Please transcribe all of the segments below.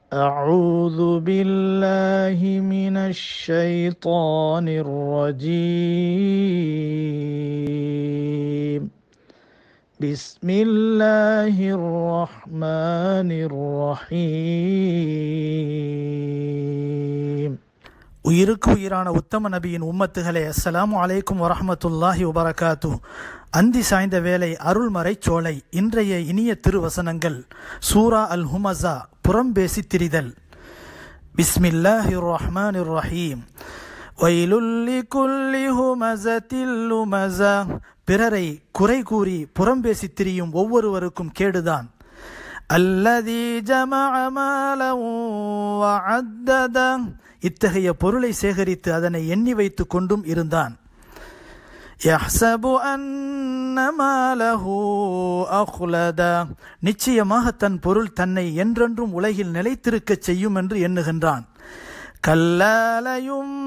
أعوذ بالله من الشيطان الرجيم بسم الله الرحمن الرحيم உயிருக்கு உயிரான உத்தம நபியின் உம்மத்துகளே அஸ்ஸலாமு அலைக்கும் வரஹ்மத்துல்லாஹி வபரகாத்து அந்தி சாய்ந்த வேளை அருள்மறை சோலை இன்றைய இனிய திருவசனங்கள் சூரா அல் ஹுமசா புறம்பேசி திரிதல் பிஸ்மில்லாஹிர் ரஹ்மானிர் ரஹீம் வயலுல்லி குல்லி ஹுமசத்தில் லுமசா பிறரை குறை கூறி புறம்பேசி திரியும் ஒவ்வொருவருக்கும் கேடுதான் அல்லதி ஜமஅ மாலன் வஅத்தத இத்தகைய பொருளை சேகரித்து அதனை எண்ணி வைத்துக் கொண்டும் இருந்தான் யஹ்சபு அன்ன மாலஹு அஹ்லதா நிச்சயமாக தன் பொருள் தன்னை என்றென்றும் உலகில் நிலைத்திருக்கச் செய்யும் என்று எண்ணுகின்றான் கல்லாலயும்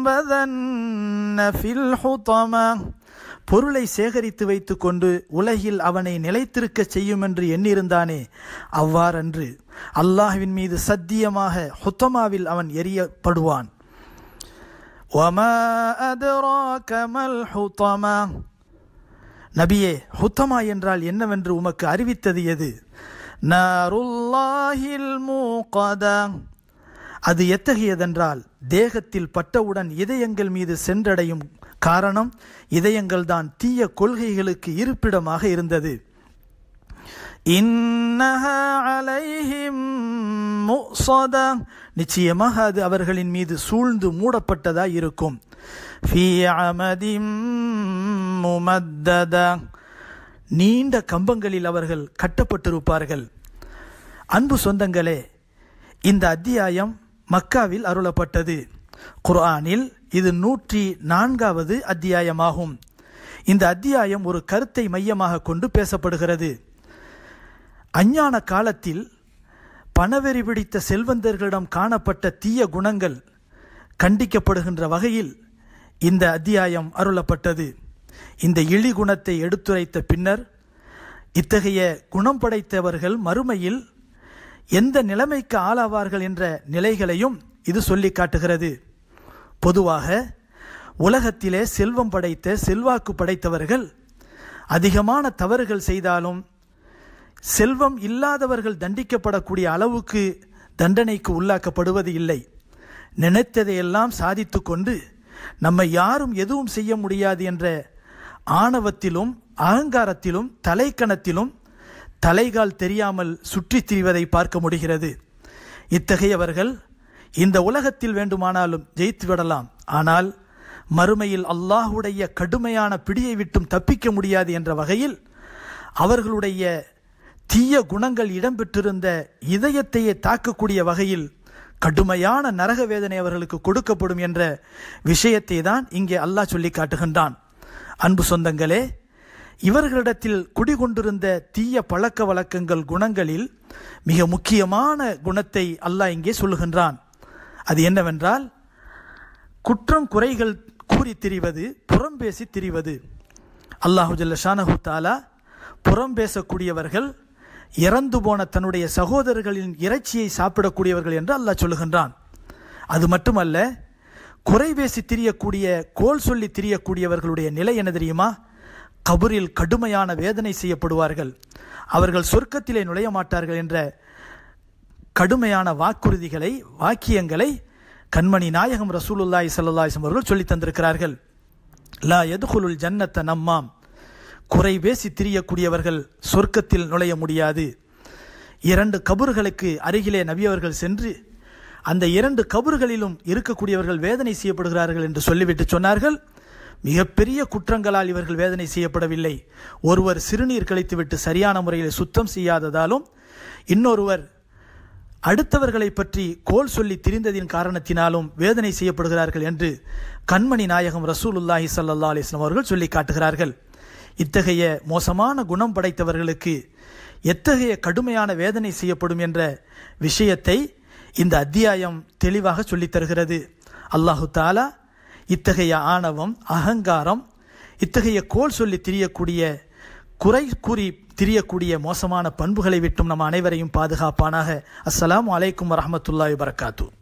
ஃபில் ஹுதமா பொருளை சேகரித்து வைத்துக்கொண்டு உலகில் அவனை நிலைத்திருக்கச் செய்யும் என்று எண்ணியிருந்தானே அவ்வாறன்று அல்லாஹ்வின் மீது சத்தியமாக ஹுத்தமாவில் அவன் எரியப்படுவான் وَمَا أَدْرَاكَ مَا الْحُطَمَةُ நபியே ஹுத்தமா என்றால் என்னவென்று உமக்கு அறிவித்தது எது நாருல்லாஹில் மூகதா அது எத்தகையதென்றால் தேகத்தில் பட்டவுடன் இதயங்கள் மீது சென்றடையும் காரணம் இதயங்கள்தான் தீய கொள்கைகளுக்கு இருப்பிடமாக இருந்தது நிச்சயமாக அது அவர்களின் மீது சூழ்ந்து மூடப்பட்டதாய் இருக்கும் நீண்ட கம்பங்களில் அவர்கள் கட்டப்பட்டிருப்பார்கள் அன்பு சொந்தங்களே இந்த அத்தியாயம் மக்காவில் அருளப்பட்டது குர்ஆனில் இது நூற்றி நான்காவது அத்தியாயமாகும் இந்த அத்தியாயம் ஒரு கருத்தை மையமாக கொண்டு பேசப்படுகிறது அஞ்ஞான காலத்தில் பணவெறி பிடித்த செல்வந்தர்களிடம் காணப்பட்ட தீய குணங்கள் கண்டிக்கப்படுகின்ற வகையில் இந்த அத்தியாயம் அருளப்பட்டது இந்த இழி குணத்தை எடுத்துரைத்த பின்னர் இத்தகைய குணம் படைத்தவர்கள் மறுமையில் எந்த நிலைமைக்கு ஆளாவார்கள் என்ற நிலைகளையும் இது சொல்லி காட்டுகிறது பொதுவாக உலகத்திலே செல்வம் படைத்த செல்வாக்கு படைத்தவர்கள் அதிகமான தவறுகள் செய்தாலும் செல்வம் இல்லாதவர்கள் தண்டிக்கப்படக்கூடிய அளவுக்கு தண்டனைக்கு உள்ளாக்கப்படுவது இல்லை நினைத்ததையெல்லாம் சாதித்து கொண்டு நம்மை யாரும் எதுவும் செய்ய முடியாது என்ற ஆணவத்திலும் அகங்காரத்திலும் தலைக்கணத்திலும் தலைகால் தெரியாமல் சுற்றித் திரிவதை பார்க்க முடிகிறது இத்தகையவர்கள் இந்த உலகத்தில் வேண்டுமானாலும் ஜெயித்து விடலாம் ஆனால் மறுமையில் அல்லாஹுடைய கடுமையான பிடியை விட்டும் தப்பிக்க முடியாது என்ற வகையில் அவர்களுடைய தீய குணங்கள் இடம்பெற்றிருந்த இதயத்தையே தாக்கக்கூடிய வகையில் கடுமையான நரக வேதனை அவர்களுக்கு கொடுக்கப்படும் என்ற விஷயத்தை தான் இங்கே அல்லாஹ் சொல்லி காட்டுகின்றான் அன்பு சொந்தங்களே இவர்களிடத்தில் குடிகொண்டிருந்த தீய பழக்க வழக்கங்கள் குணங்களில் மிக முக்கியமான குணத்தை அல்லாஹ் இங்கே சொல்லுகின்றான் அது என்னவென்றால் குற்றம் குறைகள் கூறி திரிவது புறம் பேசி திரிவது அல்லாஹு ஜல்ல ஷானஹு தாலா புறம் பேசக்கூடியவர்கள் இறந்து போன தன்னுடைய சகோதரர்களின் இறைச்சியை சாப்பிடக்கூடியவர்கள் என்று அல்லாஹ் சொல்லுகின்றான் அது மட்டுமல்ல குறை பேசி திரியக்கூடிய கோல் சொல்லி திரியக்கூடியவர்களுடைய நிலை என்ன தெரியுமா கபரில் கடுமையான வேதனை செய்யப்படுவார்கள் அவர்கள் சொர்க்கத்திலே நுழைய மாட்டார்கள் என்ற கடுமையான வாக்குறுதிகளை வாக்கியங்களை கண்மணி நாயகம் ரசூலுல்லாய் சல்லாஹம் அவர்கள் சொல்லி தந்திருக்கிறார்கள் லா எதுகுலுல் ஜன்னத்த நம்மாம் குறை பேசி திரியக்கூடியவர்கள் சொர்க்கத்தில் நுழைய முடியாது இரண்டு கபர்களுக்கு அருகிலே நபியவர்கள் சென்று அந்த இரண்டு கபர்களிலும் இருக்கக்கூடியவர்கள் வேதனை செய்யப்படுகிறார்கள் என்று சொல்லிவிட்டு சொன்னார்கள் மிகப்பெரிய குற்றங்களால் இவர்கள் வேதனை செய்யப்படவில்லை ஒருவர் சிறுநீர் கழித்துவிட்டு சரியான முறையில் சுத்தம் செய்யாததாலும் இன்னொருவர் அடுத்தவர்களை பற்றி கோல் சொல்லி திரிந்ததின் காரணத்தினாலும் வேதனை செய்யப்படுகிறார்கள் என்று கண்மணி நாயகம் ரசூலுல்லாஹி சல்லா அலிஸ்லாம் அவர்கள் சொல்லி காட்டுகிறார்கள் இத்தகைய மோசமான குணம் படைத்தவர்களுக்கு எத்தகைய கடுமையான வேதனை செய்யப்படும் என்ற விஷயத்தை இந்த அத்தியாயம் தெளிவாக சொல்லித் தருகிறது அல்லாஹு தாலா இத்தகைய ஆணவம் அகங்காரம் இத்தகைய கோல் சொல்லி திரியக்கூடிய குறை கூறி திரியக்கூடிய மோசமான பண்புகளை விட்டும் நம் அனைவரையும் பாதுகாப்பானாக அஸ்ஸலாமு அலைக்கும் வரஹ்மத்துல்லாஹி வரகாத்து